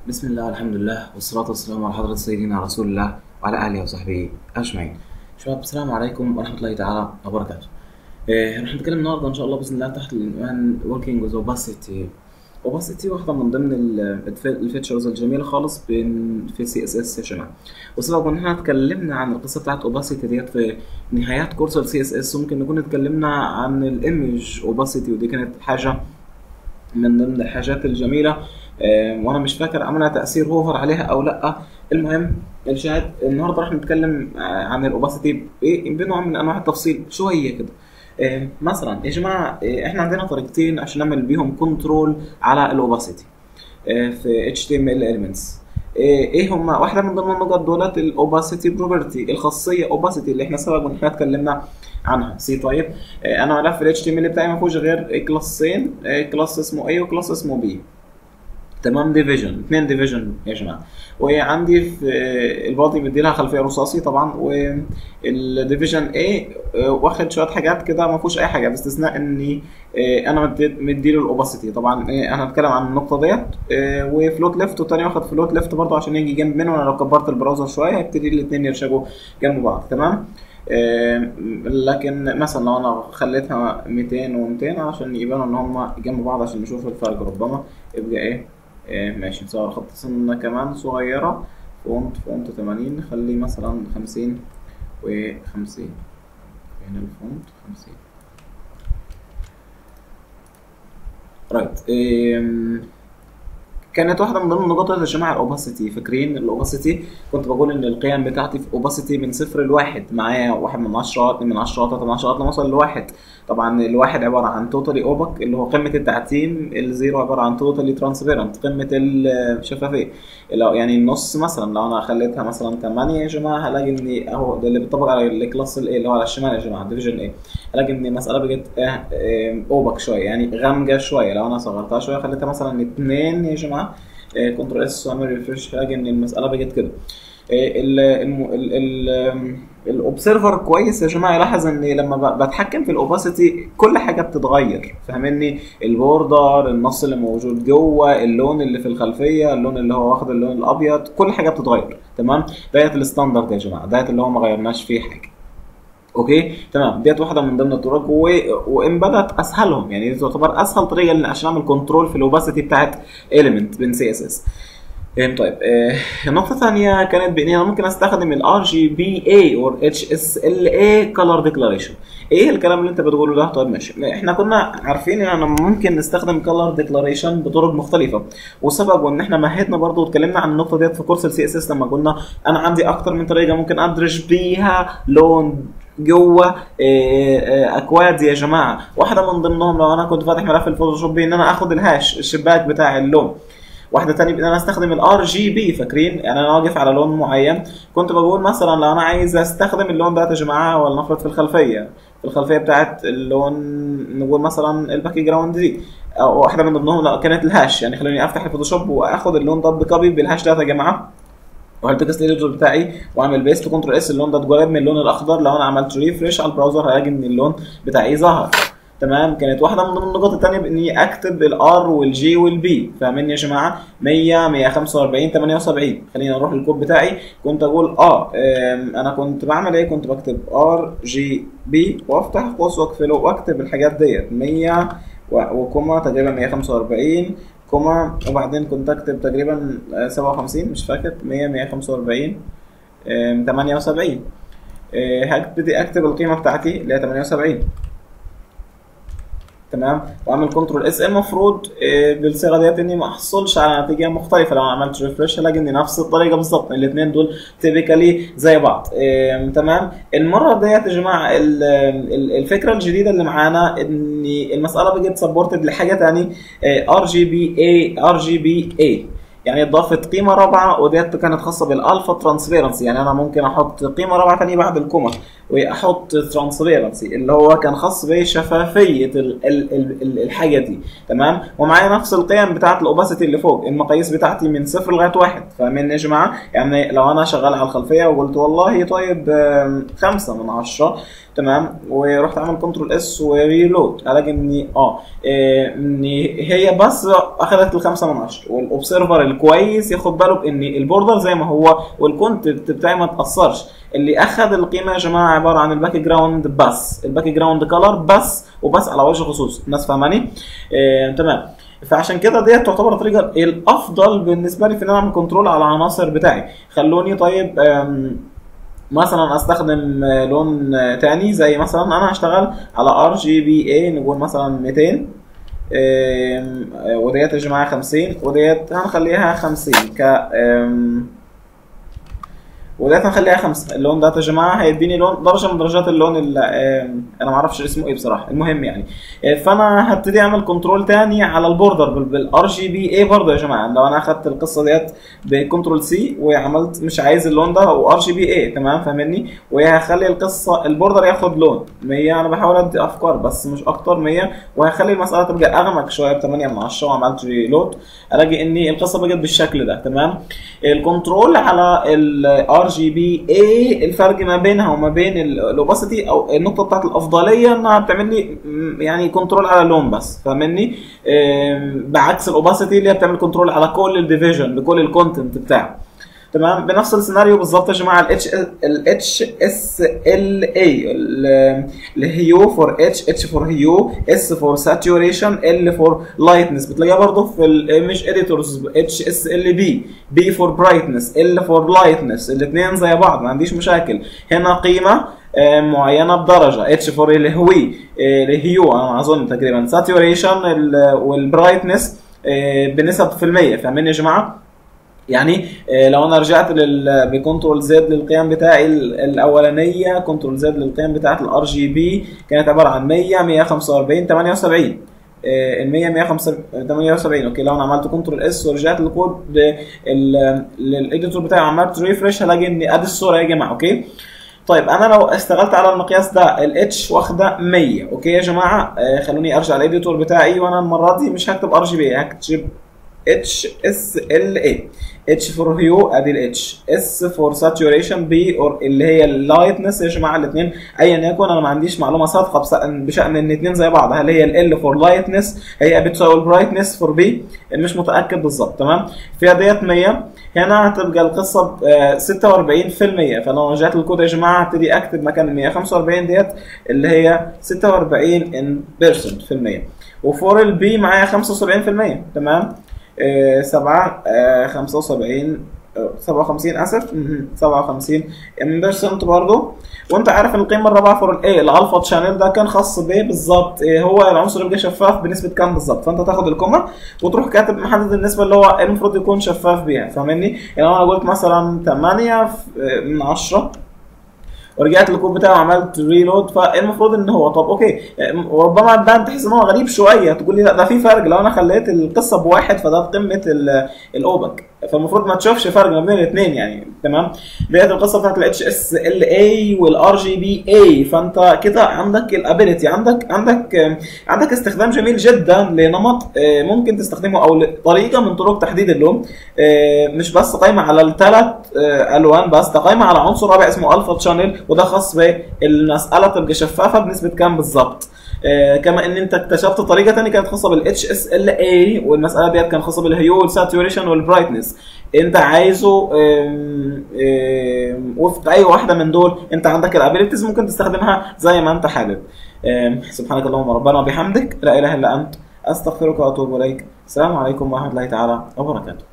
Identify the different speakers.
Speaker 1: بسم الله والحمد لله والصلاة والسلام على حضرة سيدنا رسول الله وعلى آله وصحبه أجمعين. شباب السلام عليكم ورحمة الله تعالى وبركاته. آه، رح نتكلم النهارده إن شاء الله بإذن الله تحت العنوان Working with Opacity. Opacity واحدة من ضمن الفيتشرز الجميلة خالص بين في سي اس اس يا جماعة. وسبب إن احنا اتكلمنا عن القصة بتاعت Opacity ديت في نهايات كورس السي اس اس ممكن نكون اتكلمنا عن الايمج Opacity ودي كانت حاجة من ضمن الحاجات الجميلة آه، وانا مش فاكر عملنا تاثير هوفر عليها او لا المهم الشاهد النهارده راح نتكلم آه، عن الاوباسيتي بنوع من انواع التفصيل شويه كده آه، مثلا يا جماعه آه، احنا عندنا طريقتين عشان نعمل بيهم كنترول على الاوباسيتي في HTML elements ايه هما واحده من ضمن النقط دولت الاوباسيتي بروبرتي الخاصيه اوباسيتي اللي احنا سبق ان احنا اتكلمنا عنها سي طيب آه، انا ملف ال HTML بتاعي ما فيهوش غير كلاسين آه، كلاس اسمه A وكلاس اسمه B تمام ديفيجن اثنين ديفيجن يا جماعه وعندي في البادي مدي لها خلفيه رصاصي طبعا والديفيجن A واخد شويه حاجات كده ما فيهوش اي حاجه باستثناء اني انا مدي له الاوباسيتي طبعا انا هتكلم عن النقطه ديت وفلوت ليفت والتاني واخد فلوت ليفت برضه عشان يجي جنب منه انا لو كبرت البراوزر شويه هيبتدي الاثنين يرشقوا جنب بعض تمام لكن مثلا لو انا خليتها 200 و200 عشان يبانوا ان هم جنب بعض عشان نشوف الفرق ربما يبقى ايه إيه ماشي نصور خط سنة كمان صغيرة فونت فونت تمانين نخليه مثلا خمسين وخمسين هنا الفونت خمسين رايت إيه كانت واحدة من ضمن النقاط يا جماعة الأوباسيتي فاكرين الأوباسيتي كنت بقول إن القيم بتاعتي في أوباسيتي من صفر لواحد معايا واحد من عشرة اتنين من عشرة تلاتة من عشرة لغاية لما أوصل لواحد طبعا الواحد عبارة عن توتالي أوبك اللي هو قمة التعتيم الزيرو عبارة عن توتالي ترانسبيرنت قمة الشفافية لو يعني النص مثلا لو أنا خليتها مثلا تمانية يا جماعة هلاقي إن أهو ده اللي بيطبق على الكلاس الإيه اللي هو على الشمال يا جماعة ديفيجن إيه هلاقي إن المسألة بقت أوبك شوية يعني غامقة شوية لو أنا صغرتها شوية خليتها مثلا اتنين يا جماعة كنترول اس واعمل ريفرش هلاقي ان المساله بقت كده الاوبسيرفر كويس يا جماعه يلاحظ ان لما بتحكم في الاوباسيتي كل حاجه بتتغير فاهمني البوردر النص اللي موجود جوه اللون اللي في الخلفيه اللون اللي هو واخد اللون الابيض كل حاجه بتتغير تمام ديت الستاندرد يا جماعه ديت اللي هو ما غيرناش فيه حاجه اوكي تمام ديت واحده من ضمن الطرق و... وان بدات اسهلهم يعني دي تعتبر اسهل طريقه عشان اعمل كنترول في الاوباسيتي بتاعت اليمنت بين سي اس اس طيب آه نقطة ثانية كانت بإني أنا ممكن أستخدم ال RGBA or HSLA color declaration. إيه الكلام اللي أنت بتقوله ده؟ طيب ماشي، إحنا كنا عارفين إن أنا ممكن نستخدم color declaration بطرق مختلفة، والسبب إن إحنا مهدنا برضه واتكلمنا عن النقطة ديت في كورس ال CSS لما قلنا أنا عندي أكتر من طريقة ممكن أدرج بيها لون جوه اكواد يا جماعه واحده من ضمنهم لو انا كنت فاتح ملف الفوتوشوب ان انا اخد الهاش الشباك بتاع اللون واحده تانية ان انا استخدم الار جي بي فاكرين يعني انا واقف على لون معين كنت بقول مثلا لو انا عايز استخدم اللون ده يا جماعه ولنفرض في الخلفيه في الخلفيه بتاعت اللون نقول مثلا الباك جراوند دي او واحده من ضمنهم كانت الهاش يعني خلوني افتح الفوتوشوب واخد اللون ده بكوبي بالهاش ده يا جماعه وهلتكس الاديتور بتاعي واعمل بيست كنترول اس اللون ده اتجرب من اللون الاخضر لو انا عملت ريفرش على البراوزر هلاقي ان اللون بتاعي ظهر تمام كانت واحده من ضمن النقاط الثانيه باني اكتب الار والجي والبي فاهمين يا جماعه 100 145 78 خلينا نروح للكود بتاعي كنت اقول اه انا كنت بعمل ايه كنت بكتب ار جي بي وافتح قوس واقفله واكتب الحاجات ديت 100 وكوما تقريبا 145 كوما وبعدين كنت اكتب تقريبا 57 مش فاكر 100 145 78 هبتدي اكتب القيمه بتاعتي اللي هي 78 تمام واعمل كنترول اس المفروض بالصيغه ديت اني ما احصلش على نتيجه مختلفه لو عملت ريفرش هلاقي ان نفس الطريقه بالظبط الاثنين دول تيبيكالي زي بعض تمام المره ديت يا جماعه الفكره الجديده اللي معانا ان المساله بقت سبورتد لحاجه ثانيه ار جي بي اي ار جي بي اي يعني اضافت قيمه رابعه وديت كانت خاصه بالالفا ترانسبيرنسي يعني انا ممكن احط قيمه رابعه ثانيه بعد الكوما واحط ترانسبيرنسي اللي هو كان خاص بشفافيه ال ال ال الحاجه دي تمام ومعايا نفس القيم بتاعت الاوباسيتي اللي فوق المقاييس بتاعتي من صفر لغايه واحد فاهمين يا جماعه يعني لو انا شغال على الخلفيه وقلت والله طيب خمسة من عشرة تمام ورحت عامل كنترول اس وريلود الاقي اني اه ان هي بس اخذت الخمسة من عشرة والاوبسيرفر اللي الكويس ياخد باله بان البوردر زي ما هو والكونتنت بتاعي ما تاثرش اللي اخذ القيمه يا جماعه عباره عن الباك جراوند بس الباك جراوند كلر بس وبس على وجه خصوص الناس فاهماني آه تمام فعشان كده ديت تعتبر الطريقه الافضل بالنسبه لي في ان انا اعمل كنترول على العناصر بتاعي خلوني طيب آم، مثلا استخدم آه، لون آه، تاني زي مثلا انا هشتغل على ار جي بي اي نقول مثلا 200 آم، آه، وديت يا جماعه 50 وديت هنخليها 50 ك آم، وديت هنخليها خمسة اللون ده يا جماعه هيديني لون درجه من درجات اللون اللي انا ما اعرفش اسمه ايه بصراحه المهم يعني آه، فانا هبتدي اعمل كنترول تاني على البوردر بالار جي بي اي برضه يا جماعه لو انا اخدت القصه ديت بكنترول سي وعملت مش عايز اللون ده وار جي بي اي تمام فاهمني وهخلي القصه البوردر ياخد لون 100 انا بحاول ادي افكار بس مش اكتر 100 وهخلي المساله تبقى اغمق شويه ب 8 من 10 وعملت ريلود الاقي ان القصه بقت بالشكل ده تمام الكنترول على الار جي بي اي الفرق ما بينها وما بين الاوباسيتي او النقطه بتاعت الافضليه انها بتعمل لي م، يعني كنترول على اللون بس فاهمني آم، بعكس الاوباسيتي اللي هي بتعمل كنترول على كل الديفيجن لكل الكونتنت بتاعه تمام بنفس السيناريو بالظبط يا جماعه الاتش الاتش اس ال اي الهيو فور اتش اتش فور هيو اس فور ساتوريشن ال فور لايتنس بتلاقيها برضه في الايمج اديتورز اتش اس ال بي بي فور برايتنس ال فور لايتنس الاثنين زي بعض ما عنديش مشاكل هنا قيمه آه، معينه بدرجه اتش فور الهوي آه، الهيو انا اظن تقريبا ساتوريشن والبرايتنس بنسب في المية فاهمين يا جماعه؟ يعني آه، لو انا رجعت لل بكنترول زد للقيم بتاعي ال- الاولانيه كنترول زد للقيم بتاعت الار جي بي كانت عباره عن 100 145 78 ال 100 178 اوكي لو انا عملت كنترول اس ورجعت للكود لل- للاديتور بتاعي وعملت ريفرش هلاقي ان ادي الصوره يا جماعه اوكي طيب انا لو اشتغلت على المقياس ده الاتش واخده 100 اوكي يا جماعه آه، خلوني ارجع للاديتور بتاعي وانا المره دي مش هكتب ار جي بي هكتب اتش اس ال اي اتش فور هيو ادي الاتش اس فور ساتوريشن بي اور اللي هي اللايتنس يا جماعه الاثنين ايا يكن انا ما عنديش معلومه صادقه بس- بشان ان الاثنين زي بعض هل هي ال فور لايتنس هي بتساوي البرايتنس فور بي مش متاكد بالظبط تمام فيها ديت 100 هنا هتبقى القصه ب آه، 46% فلو رجعت للكود يا جماعه هبتدي اكتب مكان ال 145 ديت اللي هي 46 ان بيرسنت في المية وفور البي معايا 75% تمام آه، سبعة آه، خمسة وسبعين آه، سبعة وخمسين اسف مهم، سبعة وخمسين بيرسنت برضه وانت عارف ان القيمه الرابعه فور الايه الالفا تشانل ده كان خاص بايه بالظبط إيه هو العنصر اللي بيبقى شفاف بنسبه كام بالظبط فانت تاخد الكومه وتروح كاتب محدد النسبه اللي هو المفروض يكون شفاف بيها فاهمني يعني انا قلت مثلا 8 من 10 ورجعت للكود بتاعه وعملت ريلود فالمفروض ان هو طب اوكي وربما تبان تحس ان هو غريب شويه تقول لي لا ده في فرق لو انا خليت القصه بواحد فده قمه ال- الاوبك فالمفروض ما تشوفش فرق ما بين الاثنين يعني تمام ديت القصه بتاعت الاتش اس ال اي والار جي بي اي فانت كده عندك الابيلتي عندك عندك عندك استخدام جميل جدا لنمط آه، ممكن تستخدمه او لطريقه من طرق تحديد اللون آه، مش بس قايمه على الثلاث الوان بس ده قايمه على عنصر رابع اسمه الفا تشانل وده خاص بالمساله تبقى شفافه بنسبه كام بالظبط آه، كما ان انت اكتشفت طريقه ثانيه كانت خاصه بالاتش اس ال اي والمساله ديت كانت خاصه بالهيو والساتوريشن والبرايتنس انت عايزه آم، آم، وفق اي واحده من دول انت عندك الابيلتيز ممكن تستخدمها زي ما انت حابب آم، سبحانك اللهم ربنا وبحمدك لا اله الا انت استغفرك واتوب اليك السلام عليكم ورحمه الله تعالى وبركاته